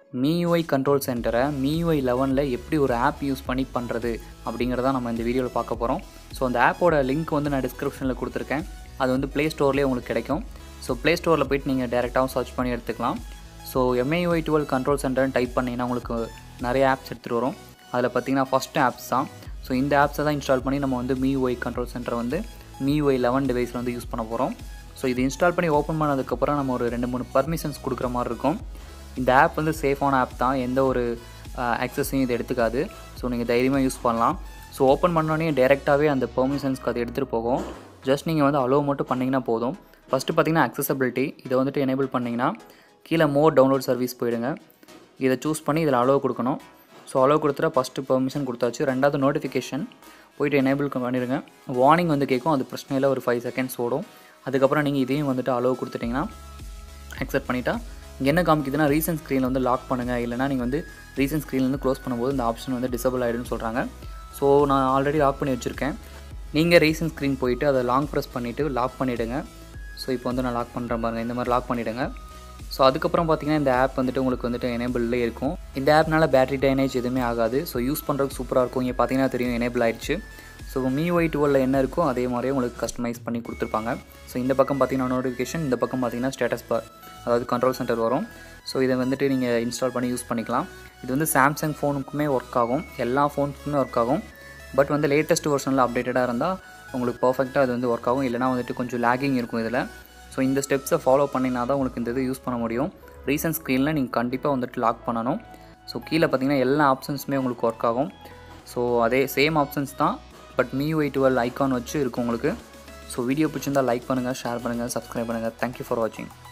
MIUI control சென்டரை MIUI லெவனில் எப்படி ஒரு ஆப் யூஸ் பண்ணி பண்ணுறது அப்படிங்கிறத நம்ம இந்த வீடியோவில் பார்க்க போகிறோம் ஸோ அந்த ஆப்போட லிங்க் வந்து நான் டிஸ்கிரிப்ஷனில் கொடுத்துருக்கேன் அது வந்து ப்ளே ஸ்டோர்லேயே உங்களுக்கு கிடைக்கும் ஸோ ப்ளே ஸ்டோரில் போயிட்டு நீங்கள் டேரெக்டாகவும் சர்ச் பண்ணி எடுத்துக்கலாம் ஸோ MIUI டுவெல் கண்ட்ரோல் சென்டர்னு டைப் பண்ணிங்கன்னா உங்களுக்கு நிறைய ஆப்ஸ் எடுத்துகிட்டு வரும் அதில் பார்த்தீங்கன்னா ஃபஸ்ட்டு ஆப்ஸ் தான் ஸோ இந்த ஆப்ஸை தான் இன்ஸ்டால் பண்ணி நம்ம வந்து MIUI கண்ட்ரோல் சென்டரை வந்து MIUI லெவன் டிவைஸில் வந்து யூஸ் பண்ண போகிறோம் ஸோ இது இன்ஸ்டால் பண்ணி ஓப்பன் பண்ணதுக்கப்புறம் நம்ம ஒரு ரெண்டு மூணு பர்மிஷன்ஸ் கொடுக்குற மாதிரி இருக்கும் இந்த ஆப் வந்து சேஃபான ஆப் தான் எந்த ஒரு ஆக்சஸையும் இது எடுத்துக்காது ஸோ நீங்கள் தைரியமாக யூஸ் பண்ணலாம் ஸோ ஓப்பன் பண்ணோடனே டேரெக்டாகவே அந்த பெர்மிஷன்ஸ்க்கு அது எடுத்துகிட்டு போகும் ஜஸ்ட் நீங்கள் வந்து அலோவ் மட்டும் பண்ணிங்கன்னா போதும் ஃபஸ்ட்டு பார்த்தீங்கன்னா அக்சசபிலிட்டி இதை வந்துட்டு எனேபிள் பண்ணிங்கன்னா கீழே மோர் டவுன்லோட் சர்வீஸ் போயிடுங்க இதை சூஸ் பண்ணி இதில் அலோவ் கொடுக்கணும் ஸோ அலோவ் கொடுத்துட்டா ஃபஸ்ட்டு பெர்மிஷன் கொடுத்தாச்சு ரெண்டாவது நோட்டிஃபிகேஷன் போயிட்டு எனேபிள் பண்ணிடுங்க வார்னிங் வந்து கேட்கும் அது பிரச்சனையில் ஒரு ஃபைவ் செகண்ட்ஸ் ஓடும் அதுக்கப்புறம் நீங்கள் இதையும் வந்துட்டு அலோவ் கொடுத்துட்டிங்கன்னா அக்செப்ட் பண்ணிட்டா இங்கே என்ன காமிக்குதுன்னா ரீசன்ட் ஸ்க்ரீனில் வந்து லாக் பண்ணுங்கள் இல்லைனா நீங்கள் வந்து ரீசன்ட் ஸ்க்ரீன்லேருந்து க்ளோஸ் பண்ணும்போது இந்த ஆப்ஷன் வந்து டிசபிள் ஆகிடும்னு சொல்கிறாங்க ஸோ நான் ஆல்ரெடி லாக் பண்ணி வச்சுருக்கேன் நீங்கள் ரீசன்ட் ஸ்க்ரீன் போயிட்டு அதை லாங் ப்ரெஸ் பண்ணிவிட்டு லாக் பண்ணிவிடுங்க ஸோ இப்போ வந்து நான் லாக் பண்ணுறேன் பாருங்கள் இந்த மாதிரி லாக் பண்ணிவிடுங்க ஸோ அதுக்கப்புறம் பார்த்தீங்கன்னா இந்த ஆப் வந்துட்டு உங்களுக்கு வந்துட்டு எனேபிள்லே இருக்கும் இந்த ஆப்னால பேட்டரி டைனேஜ் எதுவுமே ஆகாது ஸோ யூஸ் பண்ணுறதுக்கு சூப்பராக இருக்கும் இங்கே பார்த்தீங்கன்னா தெரியும் எனேபிள் ஆயிடுச்சு ஸோ MIUI டுவெலில் என்ன இருக்கோ அதே மாதிரியே உங்களுக்கு கஸ்டமைஸ் பண்ணி கொடுத்துருப்பாங்க ஸோ இந்த பக்கம் பார்த்தீங்கன்னா நோட்டிஃபிகேஷன் இந்த பக்கம் பார்த்தீங்கன்னா ஸ்டேட்டஸ் பார் அதாவது கண்ட்ரோல் சென்டர் வரும் ஸோ இதை வந்துட்டு நீங்கள் இன்ஸ்டால் பண்ணி யூஸ் பண்ணிக்கலாம் இது வந்து சாம்சங் ஃபோனுக்குமே ஒர்க் ஆகும் எல்லா ஃபோனுக்குமே ஒர்க் ஆகும் பட் வந்து லேட்டஸ்ட் வெர்ஷனில் அப்டேட்டடாக இருந்தால் உங்களுக்கு பர்ஃபெக்டாக அது வந்து ஒர்க் ஆகும் இல்லைனா வந்துட்டு கொஞ்சம் லேகிங் இருக்கும் இதில் ஸோ இந்த ஸ்டெப்ஸை ஃபாலோ பண்ணினா தான் உங்களுக்கு இந்த இது யூஸ் பண்ண முடியும் ரீசன்ட் ஸ்க்ரீனில் நீங்கள் கண்டிப்பாக வந்துட்டு லாக் பண்ணணும் ஸோ கீழே பார்த்தீங்கன்னா எல்லா ஆப்ஷன்ஸுமே உங்களுக்கு ஒர்க் ஆகும் ஸோ அதே சேம் ஆப்ஷன்ஸ் தான் பட் MIUI டுவெல் ஐக்கான் வச்சு இருக்கும் உங்களுக்கு ஸோ வீடியோ பிடிச்சிருந்தால் லைக் பண்ணுங்கள் ஷேர் பண்ணுங்கள் சப்ஸ்கிரைப் பண்ணுங்கள் தேங்க்யூ ஃபார் வாட்சிங்